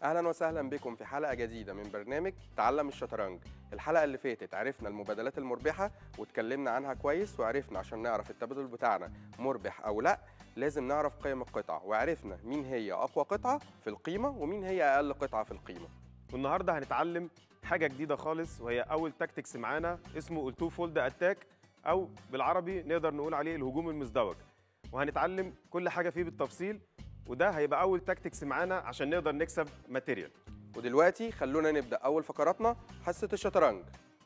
اهلا وسهلا بكم في حلقه جديده من برنامج تعلم الشطرنج الحلقه اللي فاتت عرفنا المبادلات المربحه واتكلمنا عنها كويس وعرفنا عشان نعرف التبادل بتاعنا مربح او لا لازم نعرف قيم القطع وعرفنا مين هي اقوى قطعه في القيمه ومين هي اقل قطعه في القيمه والنهارده هنتعلم حاجه جديده خالص وهي اول تاكتكس معانا اسمه التو فولد اتاك او بالعربي نقدر نقول عليه الهجوم المزدوج وهنتعلم كل حاجه فيه بالتفصيل وده هيبقى اول تاكتكس معانا عشان نقدر نكسب ماتيريال ودلوقتي خلونا نبدا اول فقراتنا حصه الشطرنج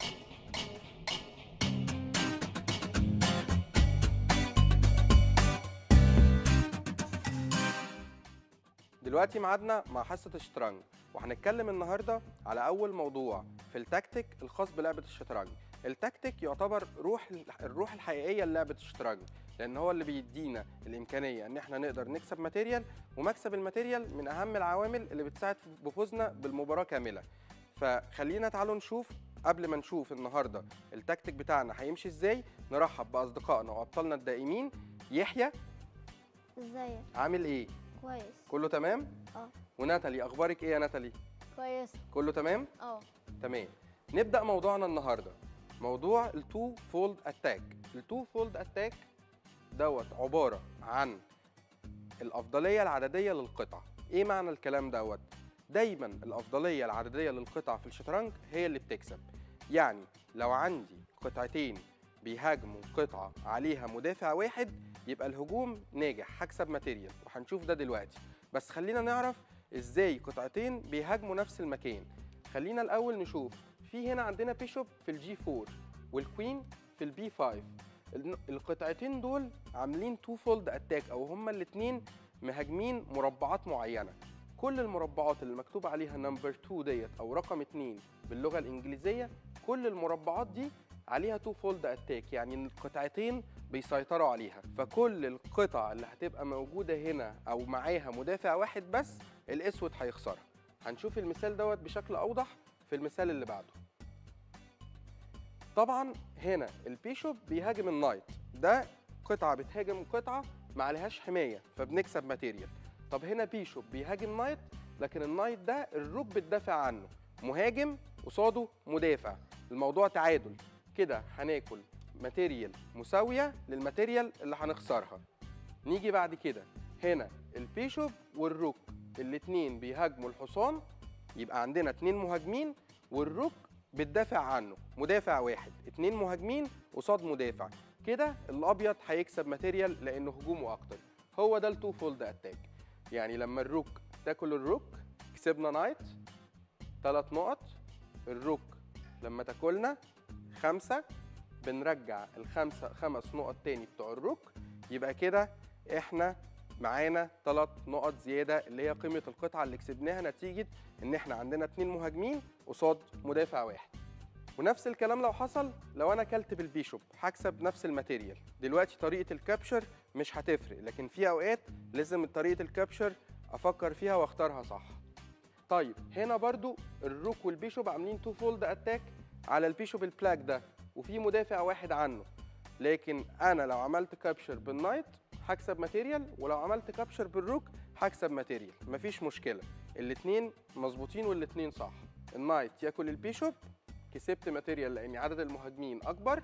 دلوقتي ميعادنا مع حصه الشطرنج وهنتكلم النهارده على اول موضوع في التكتيك الخاص بلعبه الشطرنج التكتيك يعتبر روح الروح الحقيقيه للعبه الشطرنج لان هو اللي بيدينا الامكانيه ان احنا نقدر نكسب ماتيريال ومكسب الماتيريال من اهم العوامل اللي بتساعد في بفوزنا بالمباراه كامله فخلينا تعالوا نشوف قبل ما نشوف النهارده التكتيك بتاعنا هيمشي ازاي نرحب باصدقائنا وابطالنا الدائمين يحيى ازيك عامل ايه كويس كله تمام اه وناتالي اخبارك ايه يا ناتالي كويس كله تمام اه تمام نبدا موضوعنا النهارده موضوع التو فولد اتاك التو فولد اتاك دوت عباره عن الافضليه العدديه للقطع ايه معنى الكلام دوت دايما الافضليه العدديه للقطع في الشطرنج هي اللي بتكسب يعني لو عندي قطعتين بيهاجموا قطعه عليها مدافع واحد يبقى الهجوم ناجح هكسب ماتيريال وهنشوف ده دلوقتي بس خلينا نعرف ازاي قطعتين بيهاجموا نفس المكان خلينا الاول نشوف في هنا عندنا بيشوب في الجي 4 والكوين في البي 5 الن- القطعتين دول عاملين تو فولد اتاك او هما الاثنين مهاجمين مربعات معينه كل المربعات اللي مكتوب عليها نمبر 2 ديت او رقم 2 باللغه الانجليزيه كل المربعات دي عليها تو فولد اتاك يعني إن القطعتين بيسيطروا عليها فكل القطع اللي هتبقى موجوده هنا او معاها مدافع واحد بس الاسود هيخسرها هنشوف المثال دوت بشكل اوضح في المثال اللي بعده طبعا هنا البيشوب بيهاجم النايت ده قطعه بتهاجم قطعه ما عليهاش حمايه فبنكسب ماتيريال طب هنا بيشوب بيهاجم نايت لكن النايت ده الروك بتدافع عنه مهاجم قصاده مدافع الموضوع تعادل كده هناكل ماتيريال مساويه للماتيريال اللي هنخسرها نيجي بعد كده هنا البيشوب والروك الاتنين بيهاجموا الحصان يبقى عندنا اتنين مهاجمين والروك بتدافع عنه مدافع واحد اتنين مهاجمين قصاد مدافع كده الابيض هيكسب ماتيريال لانه هجومه اكتر هو ده التو فولد اتاك يعني لما الروك تاكل الروك كسبنا نايت ثلاث نقط الروك لما تاكلنا خمسة بنرجع الخمسة خمس نقط تاني بتوع الروك يبقى كده احنا معانا ثلاث نقط زيادة اللي هي قيمة القطعة اللي كسبناها نتيجة ان احنا عندنا اتنين مهاجمين قصاد مدافع واحد ونفس الكلام لو حصل لو انا كلت بالبيشوب هكسب نفس الماتيريال دلوقتي طريقة الكابشر مش هتفرق لكن في اوقات لازم طريقة الكابشر افكر فيها واختارها صح طيب هنا برضو الروك والبيشوب عاملين تو فولد اتاك على البيشوب البلاك ده وفي مدافع واحد عنه لكن انا لو عملت كابشر بالنايت هكسب ماتيريال ولو عملت كابشر بالروك هكسب ماتيريال مفيش مشكله الاتنين مظبوطين والاتنين صح النايت ياكل البيشوب كسبت ماتيريال لان عدد المهاجمين اكبر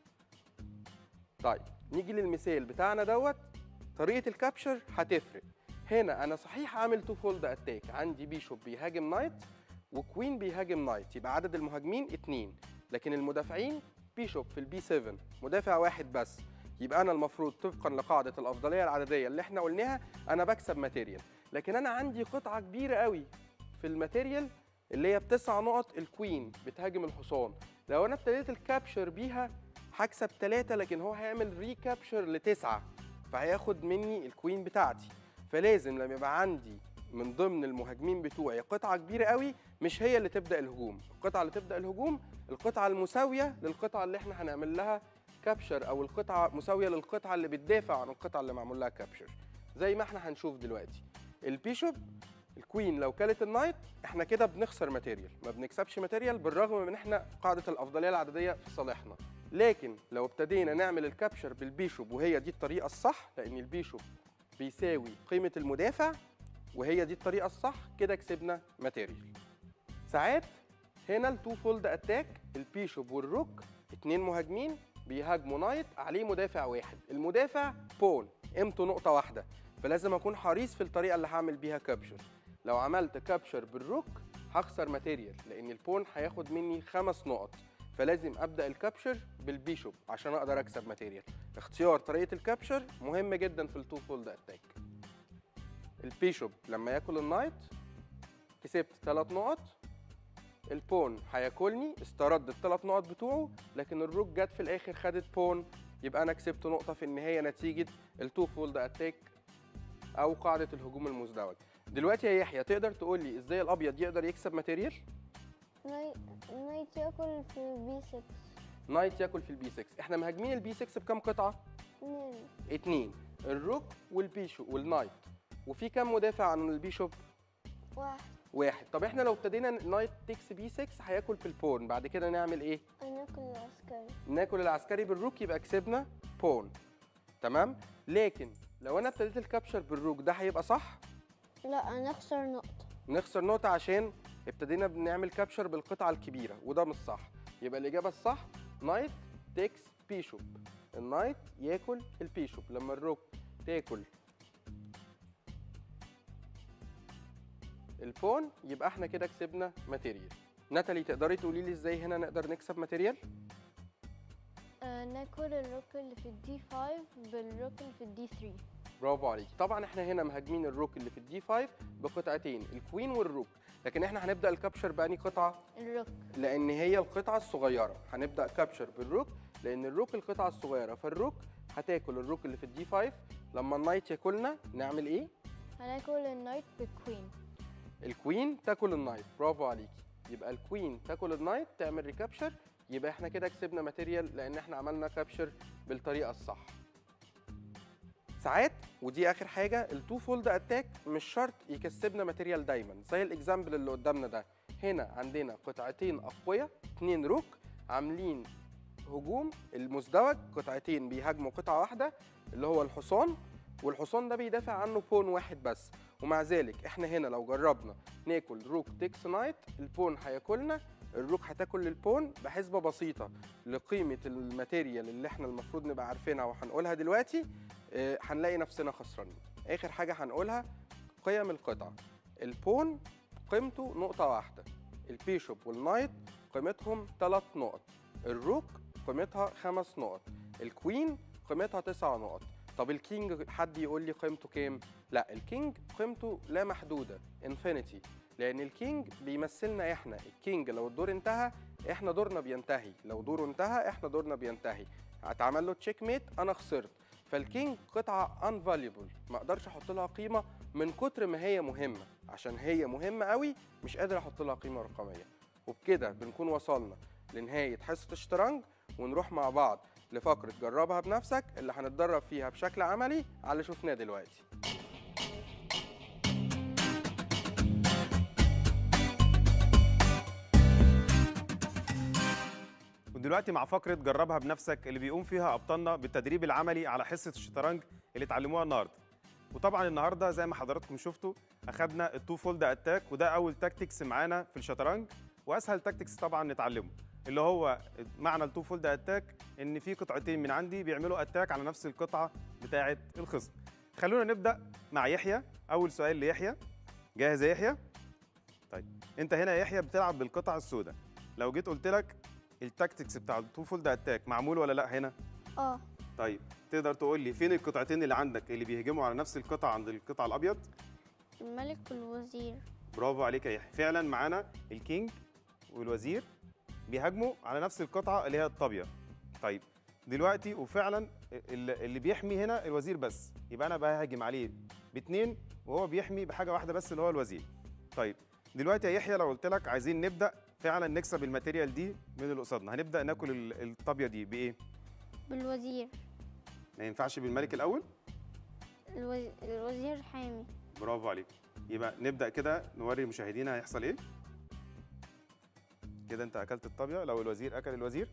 طيب نيجي للمثال بتاعنا دوت طريقه الكابشر هتفرق هنا انا صحيح عامل تو فولد اتاك عندي بيشوب بيهاجم نايت وكوين بيهاجم نايت يبقى عدد المهاجمين اتنين لكن المدافعين بيشوب في البي 7 مدافع واحد بس يبقى انا المفروض طبقا لقاعده الافضليه العدديه اللي احنا قلناها انا بكسب ماتيريال لكن انا عندي قطعه كبيره قوي في الماتيريال اللي هي بتسع نقط الكوين بتهاجم الحصان لو انا ابتديت الكابشر بيها هكسب ثلاثة لكن هو هيعمل ريكابشر لتسعة فهياخد مني الكوين بتاعتي فلازم لما يبقى عندي من ضمن المهاجمين بتوعي قطعة كبيرة قوي مش هي اللي تبدأ الهجوم القطعة اللي تبدأ الهجوم القطعة المساوية للقطعة اللي احنا هنعمل لها كابشر او القطعة مساوية للقطعة اللي بتدافع عن القطعة اللي معمول لها كابشر زي ما احنا هنشوف دلوقتي البيشوب الكوين لو كلت النايت احنا كده بنخسر ماتيريال ما بنكسبش ماتيريال بالرغم من ان احنا قاعده الافضليه العدديه في صالحنا لكن لو ابتدينا نعمل الكابشر بالبيشوب وهي دي الطريقه الصح لان البيشوب بيساوي قيمه المدافع وهي دي الطريقه الصح كده كسبنا ماتيريال ساعات هنا التو فولد اتاك البيشوب والروك اتنين مهاجمين بيهاجموا نايت عليه مدافع واحد المدافع بون قيمته نقطه واحده فلازم اكون حريص في الطريقه اللي هعمل بيها كابشر لو عملت كابشر بالروك هخسر ماتيريال لان البون هياخد مني خمس نقط فلازم ابدا الكابشر بالبيشوب عشان اقدر اكسب ماتيريال اختيار طريقه الكابشر مهم جدا في التو فولد اتاك البيشوب لما ياكل النايت كسبت ثلاث نقط البون هياكلني استرد الثلاث نقط بتوعه لكن الروك جت في الاخر خدت بون يبقى انا كسبت نقطه في النهايه نتيجه التو فولد اتاك او قاعده الهجوم المزدوج دلوقتي يا يحيى تقدر تقول لي ازاي الابيض يقدر يكسب ماتيريال ناي- نايت ياكل في بي 6 نايت ياكل في البي 6 احنا مهاجمين البي 6 بكام قطعه اتنين اتنين الروك والبيشو والنايت وفي كام مدافع عن البيشوب واحد واحد طب احنا لو ابتدينا نايت تكس بي 6 هياكل في البون بعد كده نعمل ايه هناكل العسكري ناكل العسكري بالروك يبقى كسبنا بون تمام لكن لو انا ابتديت الكابشر بالروك ده هيبقى صح لا هنخسر نقطة نخسر نقطة عشان ابتدينا بنعمل كابشر بالقطعة الكبيرة وده مش صح يبقى الإجابة الصح نايت تيكس بيشوب النايت ياكل البيشوب لما الروك تاكل البون يبقى احنا كده كسبنا ماتيريال ناتالي تقدري تقولي لي ازاي هنا نقدر نكسب ماتيريال آه ناكل الروك اللي في الدي 5 بالروك اللي في الدي 3 برافو عليك طبعا احنا هنا مهاجمين الروك اللي في الدي 5 بقطعتين الكوين والروك لكن احنا هنبدا الكابشر باني قطعه الروك لان هي القطعه الصغيره هنبدا كابشر بالروك لان الروك القطعه الصغيره فالروك هتاكل الروك اللي في الدي 5 لما النايت ياكلنا نعمل ايه هناكل النايت بالكوين الكوين تاكل النايت برافو عليكي يبقى الكوين تاكل النايت تعمل ريكابشر يبقى احنا كده كسبنا ماتيريال لان احنا عملنا كابشر بالطريقه الصح ساعات ودي اخر حاجه التو فولد اتاك مش شرط يكسبنا ماتيريال دايما زي الاكزامبل اللي قدامنا ده هنا عندنا قطعتين اقوياء اتنين روك عاملين هجوم المزدوج قطعتين بيهاجموا قطعه واحده اللي هو الحصان والحصان ده بيدافع عنه بون واحد بس ومع ذلك احنا هنا لو جربنا ناكل روك تيكس نايت البون هياكلنا الروك هتاكل البون بحسبه بسيطه لقيمه الماتيريال اللي احنا المفروض نبقى عارفينها وهنقولها دلوقتي اه، هنلاقي نفسنا خسرانين اخر حاجه هنقولها قيم القطعه البون قيمته نقطه واحده البيشوب والنايت قيمتهم ثلاث نقط الروك قيمتها خمس نقط الكوين قيمتها تسع نقط طب الكينج حد يقول لي قيمته كام لا الكينج قيمته لا محدوده انفينيتي لان الكينج بيمثلنا احنا الكينج لو الدور انتهى احنا دورنا بينتهي لو دوره انتهى احنا دورنا بينتهي هتعمل له تشيك ميت انا خسرت فالكينج قطعه انفاليبل ما اقدرش احط لها قيمه من كتر ما هي مهمه عشان هي مهمه قوي مش قادر احط لها قيمه رقميه وبكده بنكون وصلنا لنهايه حصه الشطرنج ونروح مع بعض لفقره جربها بنفسك اللي هنتدرب فيها بشكل عملي على اللي شفناه دلوقتي ودلوقتي مع فقره جربها بنفسك اللي بيقوم فيها ابطالنا بالتدريب العملي على حصه الشطرنج اللي اتعلموها النهارده وطبعا النهارده زي ما حضراتكم شفتوا اخدنا التو فولد اتاك وده اول تاكتكس معانا في الشطرنج واسهل تاكتكس طبعا نتعلمه اللي هو معنى التو فولد اتاك ان في قطعتين من عندي بيعملوا اتاك على نفس القطعه بتاعه الخصم خلونا نبدا مع يحيى اول سؤال ليحيى جاهز يا يحيى طيب انت هنا يا يحيى بتلعب بالقطعه السوداء لو جيت قلت لك التاكتكس بتاع التو فولد اتاك معمول ولا لا هنا اه طيب تقدر تقول لي فين القطعتين اللي عندك اللي بيهجموا على نفس القطعه عند القطع الابيض الملك والوزير برافو عليك يا يحيى فعلا معانا الكينج والوزير بيهاجموا على نفس القطعه اللي هي الطابيه طيب دلوقتي وفعلا اللي اللي بيحمي هنا الوزير بس يبقى انا بهاجم عليه باثنين وهو بيحمي بحاجه واحده بس اللي هو الوزير طيب دلوقتي يا يحيى لو قلت لك عايزين نبدا فعلا نكسب الماتيريال دي من اللي قصادنا هنبدا ناكل ال- الطابيه دي بايه بالوزير ما ينفعش بالملك الاول الوز... الوزير حامي برافو عليك يبقى نبدا كده نوري المشاهدين هيحصل ايه كده انت اكلت الطابيه لو الوزير اكل الوزير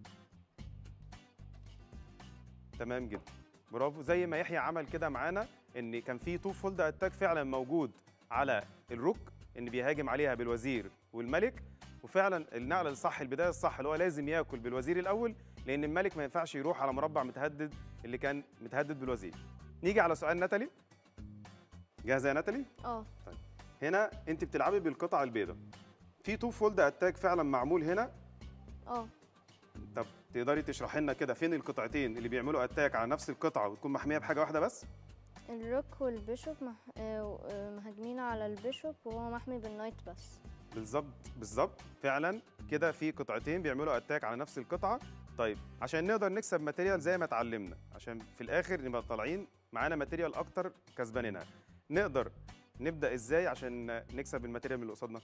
تمام جدا برافو زي ما يحيى عمل كده معانا ان كان في تو فولد اتاك فعلا موجود على الروك ان بيهاجم عليها بالوزير والملك وفعلا النقله الصح البدايه الصح اللي هو لازم ياكل بالوزير الاول لان الملك ما ينفعش يروح على مربع متهدد اللي كان متهدد بالوزير نيجي على سؤال ناتالي جاهزه يا ناتالي اه هنا انت بتلعبي بالقطعه البيضاء في تو فولد اتاك فعلا معمول هنا اه طب تقدري تشرحي لنا كده فين القطعتين اللي بيعملوا اتاك على نفس القطعه وتكون محميه بحاجه واحده بس الروك والبيشوب مح... آه، و- آه، مهاجمين على البيشوب وهو محمي بالنايت بس بالظبط بالظبط فعلا كده في قطعتين بيعملوا اتاك على نفس القطعه طيب عشان نقدر نكسب ماتيريال زي ما اتعلمنا عشان في الاخر نبقى طالعين معانا ماتيريال اكتر كسبانينها نقدر نبدا ازاي عشان نكسب الماتيريال من اللي قصادنا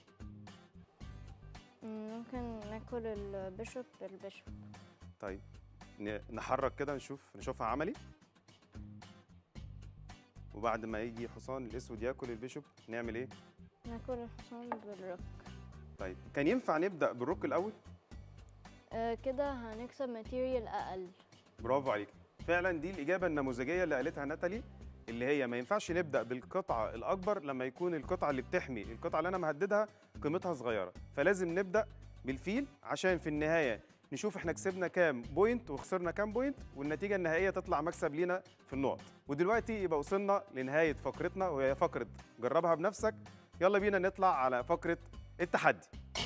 مم، ممكن ناكل البيشوب بالبيشوب طيب ن- نحرك كده نشوف نشوفها عملي وبعد ما يجي حصان الاسود ياكل البيشوب نعمل ايه ناكل الحصان بالروك طيب كان ينفع نبدا بالروك الاول آه، كده هنكسب ماتيريال اقل برافو عليك فعلا دي الاجابه النموذجيه اللي قالتها ناتالي اللي هي ما ينفعش نبدا بالقطعه الاكبر لما يكون القطعه اللي بتحمي القطعه اللي انا مهددها قيمتها صغيره فلازم نبدا بالفيل عشان في النهايه نشوف احنا كسبنا كام بوينت وخسرنا كام بوينت والنتيجه النهائيه تطلع مكسب لينا في النقط ودلوقتي يبقى وصلنا لنهايه فقرتنا وهي فقره جربها بنفسك يلا بينا نطلع على فقره التحدي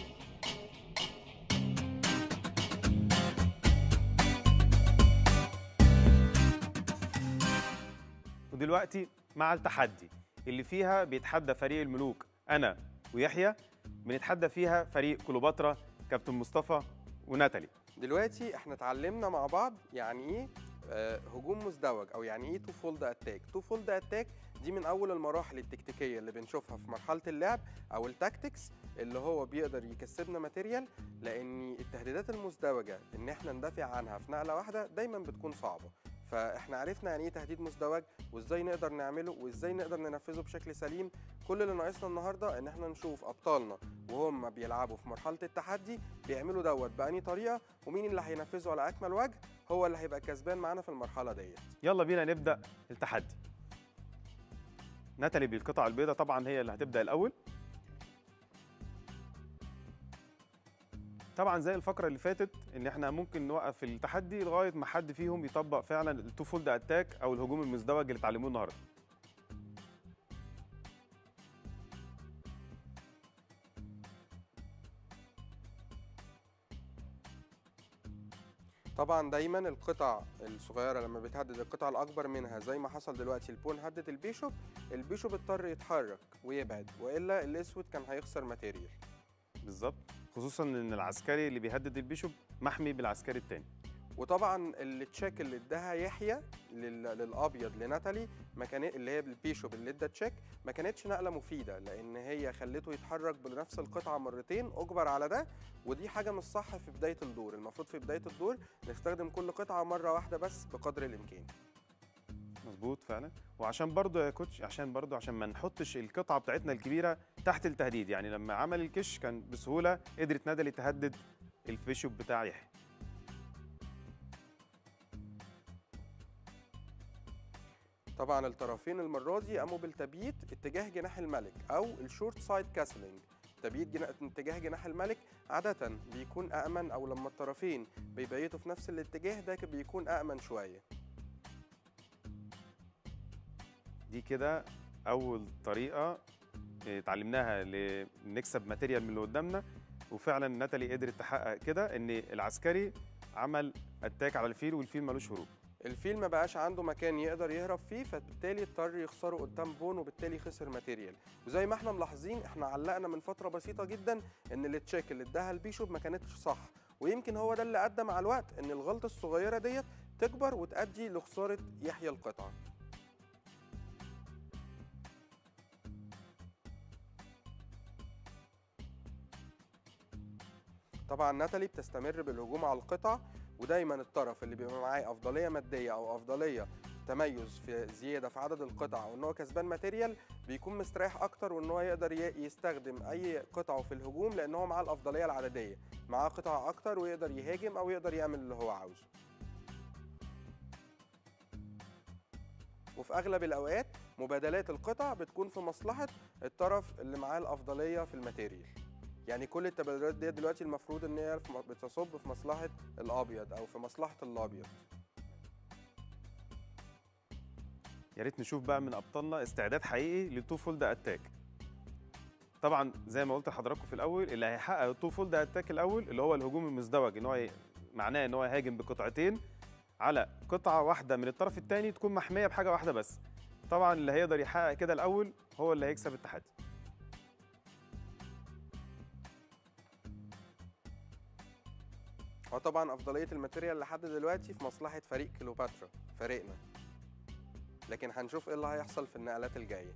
ودلوقتي مع التحدي اللي فيها بيتحدى فريق الملوك انا ويحيى بنتحدى فيها فريق كليوباترا كابتن مصطفى وناتالي دلوقتي احنا اتعلمنا مع بعض يعني ايه آه، هجوم مزدوج او يعني ايه تو فولد اتاك تو فولد اتاك دي من اول المراحل التكتيكيه اللي بنشوفها في مرحله اللعب او التاكتكس اللي هو بيقدر يكسبنا ماتيريال لان التهديدات المزدوجه ان احنا ندافع عنها في نقله واحده دايما بتكون صعبه فاحنا عرفنا يعني ايه تهديد مزدوج وازاي نقدر نعمله وازاي نقدر ننفذه بشكل سليم كل اللي ناقصنا النهارده ان احنا نشوف ابطالنا وهم بيلعبوا في مرحله التحدي بيعملوا دوت بأني طريقه ومين اللي هينفذه على اكمل وجه هو اللي هيبقى كسبان معانا في المرحله ديت يلا بينا نبدا التحدي ناتالي بالقطع البيضاء طبعا هي اللي هتبدا الاول طبعا زي الفقره اللي فاتت ان احنا ممكن نوقف التحدي لغايه ما حد فيهم يطبق فعلا التو فولد اتاك او الهجوم المزدوج اللي اتعلموه النهارده طبعا دايما القطع الصغيره لما بتهدد القطع الاكبر منها زي ما حصل دلوقتي البون هدد البيشوب البيشوب اضطر يتحرك ويبعد والا الاسود كان هيخسر ماتيريال بالظبط خصوصا ان العسكري اللي بيهدد البيشوب محمي بالعسكري التاني وطبعا التشيك اللي اداها يحيى لل- للابيض لناتالي ما كان اللي هي بالبيشوب اللي ادى تشيك ما كانتش نقله مفيده لان هي خلته يتحرك بنفس القطعه مرتين اجبر على ده ودي حاجه مش صح في بدايه الدور المفروض في بدايه الدور نستخدم كل قطعه مره واحده بس بقدر الامكان مظبوط فعلا وعشان برضو يا كوتش عشان برضو عشان ما نحطش القطعه بتاعتنا الكبيره تحت التهديد يعني لما عمل الكش كان بسهوله قدرت نادلي تهدد البيشوب بتاع يحيى طبعا الطرفين المره دي قاموا بالتبييت اتجاه جناح الملك او الشورت سايد كاسلينج تبييت جنا... اتجاه جناح الملك عادة بيكون أأمن أو لما الطرفين بيبيتوا في نفس الاتجاه ده بيكون أأمن شوية دي كده اول طريقه اه، اتعلمناها لنكسب ماتيريال من اللي قدامنا وفعلا ناتالي قدرت تحقق كده ان العسكري عمل اتاك على الفيل والفيل ملوش هروب الفيل ما بقاش عنده مكان يقدر يهرب فيه فبالتالي اضطر يخسره قدام بون وبالتالي خسر ماتيريال وزي ما احنا ملاحظين احنا علقنا من فتره بسيطه جدا ان التشيك اللي اداها البيشوب ما كانتش صح ويمكن هو ده اللي ادى مع الوقت ان الغلطه الصغيره ديت تكبر وتؤدي لخساره يحيى القطعه طبعا ناتالي بتستمر بالهجوم على القطع ودايما الطرف اللي بيبقى معاه افضليه ماديه او افضليه تميز في زياده في عدد القطع وان هو كسبان ماتيريال بيكون مستريح اكتر وان هو يقدر ي- يستخدم اي قطعه في الهجوم لان هو معاه الافضليه العدديه معاه قطع اكتر ويقدر يهاجم او يقدر يعمل اللي هو عاوزه وفي اغلب الاوقات مبادلات القطع بتكون في مصلحه الطرف اللي معاه الافضليه في الماتيريال يعني كل التبادلات دي دلوقتي المفروض ان هي في م- بتصب في مصلحه الابيض او في مصلحه الابيض يا ريت نشوف بقى من ابطالنا استعداد حقيقي للتو فولد اتاك طبعا زي ما قلت لحضراتكم في الاول اللي هيحقق التو فولد اتاك الاول اللي هو الهجوم المزدوج ان هو ي- معناه ان هو يهاجم بقطعتين على قطعه واحده من الطرف الثاني تكون محميه بحاجه واحده بس طبعا اللي هيقدر يحقق كده الاول هو اللي هيكسب التحدي هو طبعا افضليه الماتيريال لحد دلوقتي في مصلحه فريق كليوباترا فريقنا لكن هنشوف ايه اللي هيحصل في النقلات الجايه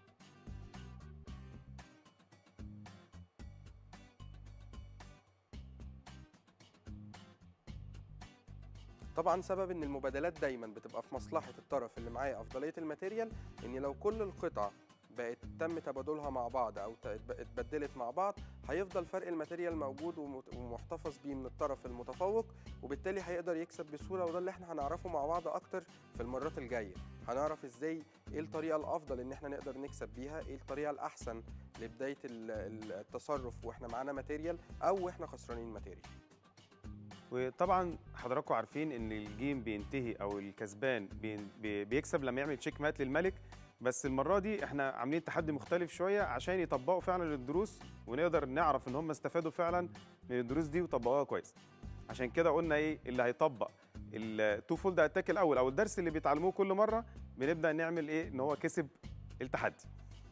طبعا سبب ان المبادلات دايما بتبقى في مصلحه الطرف اللي معاه افضليه الماتيريال ان لو كل القطع بقت تم تبادلها مع بعض او ت- اتبدلت مع بعض هيفضل فرق الماتيريال موجود ومت- ومحتفظ بيه من الطرف المتفوق وبالتالي هيقدر يكسب بسهوله وده اللي احنا هنعرفه مع بعض اكتر في المرات الجايه هنعرف ازاي ايه الطريقه الافضل ان احنا نقدر نكسب بيها ايه الطريقه الاحسن لبدايه ال- ال- التصرف واحنا معانا ماتيريال او واحنا خسرانين ماتيريال وطبعا حضراتكم عارفين ان الجيم بينتهي او الكسبان بين- بي- بيكسب لما يعمل تشيك مات للملك بس المره دي احنا عاملين تحدي مختلف شويه عشان يطبقوا فعلا الدروس ونقدر نعرف ان هم استفادوا فعلا من الدروس دي وطبقوها كويس عشان كده قلنا ايه اللي هيطبق التو فولد اتاك الاول او الدرس اللي بيتعلموه كل مره بنبدا نعمل ايه ان هو كسب التحدي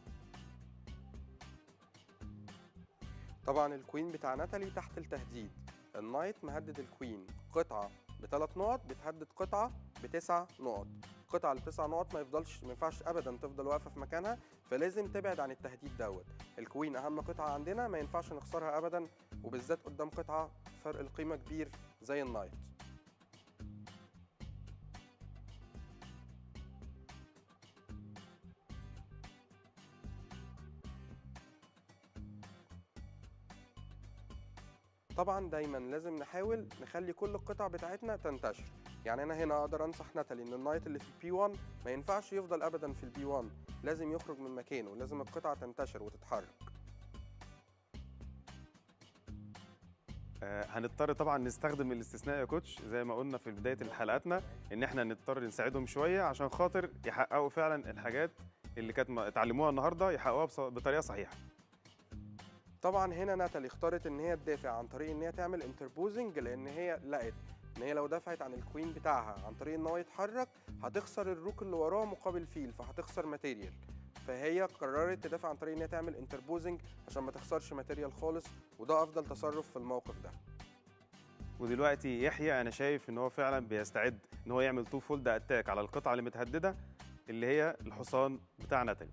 طبعا الكوين بتاع ناتالي تحت التهديد النايت مهدد الكوين قطعه بثلاث نقط بتهدد قطعه بتسع نقط القطعه اللي بتسع نقط ما يفضلش ما ينفعش ابدا تفضل واقفه في مكانها فلازم تبعد عن التهديد دوت الكوين اهم قطعه عندنا ما ينفعش نخسرها ابدا وبالذات قدام قطعه فرق القيمه كبير زي النايت طبعا دايما لازم نحاول نخلي كل القطع بتاعتنا تنتشر يعني انا هنا اقدر انصح ناتالي ان النايت اللي في البي 1 ما ينفعش يفضل ابدا في البي 1 لازم يخرج من مكانه لازم القطعه تنتشر وتتحرك آه، هنضطر طبعا نستخدم الاستثناء يا كوتش زي ما قلنا في بدايه حلقاتنا ان احنا نضطر نساعدهم شويه عشان خاطر يحققوا فعلا الحاجات اللي كانت ما- اتعلموها النهارده يحققوها بص- بطريقه صحيحه طبعا هنا ناتالي اختارت ان هي تدافع عن طريق ان هي تعمل انتربوزنج لان هي لقت ان هي لو دافعت عن الكوين بتاعها عن طريق ان هو يتحرك هتخسر الروك اللي وراه مقابل فيل فهتخسر ماتيريال فهي قررت تدافع عن طريق ان هي تعمل انتربوزنج عشان ما تخسرش ماتيريال خالص وده افضل تصرف في الموقف ده ودلوقتي يحيى انا شايف ان هو فعلا بيستعد ان هو يعمل تو فولد اتاك على القطعه اللي متهدده اللي هي الحصان بتاع ناتالي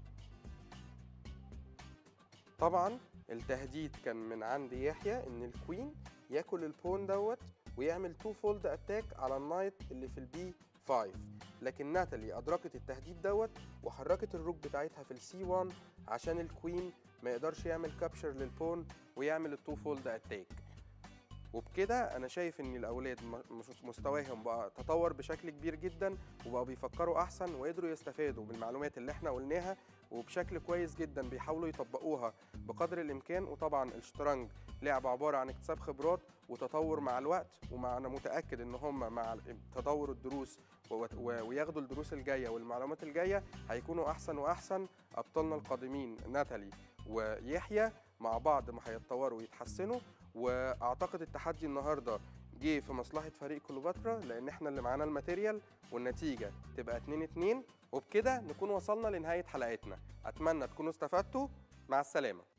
طبعا التهديد كان من عند يحيى ان الكوين ياكل البون دوت ويعمل تو فولد اتاك على النايت اللي في البي 5 لكن ناتالي ادركت التهديد دوت وحركت الروك بتاعتها في السي 1 عشان الكوين ما يقدرش يعمل كابشر للبون ويعمل التو فولد اتاك وبكده انا شايف ان الاولاد م- مس- مستواهم بقى تطور بشكل كبير جدا وبقوا بيفكروا احسن وقدروا يستفادوا بالمعلومات اللي احنا قلناها وبشكل كويس جدا بيحاولوا يطبقوها بقدر الامكان وطبعا الشطرنج لعبه عباره عن اكتساب خبرات وتطور مع الوقت ومع انا متاكد ان هم مع ال- تطور الدروس و- و- وياخدوا الدروس الجايه والمعلومات الجايه هيكونوا احسن واحسن ابطالنا القادمين ناتالي ويحيى مع بعض ما هيتطوروا ويتحسنوا واعتقد التحدي النهارده جه في مصلحه فريق كليوباترا لان احنا اللي معانا الماتيريال والنتيجه تبقى 2 2 وبكده نكون وصلنا لنهايه حلقتنا اتمنى تكونوا استفدتوا مع السلامه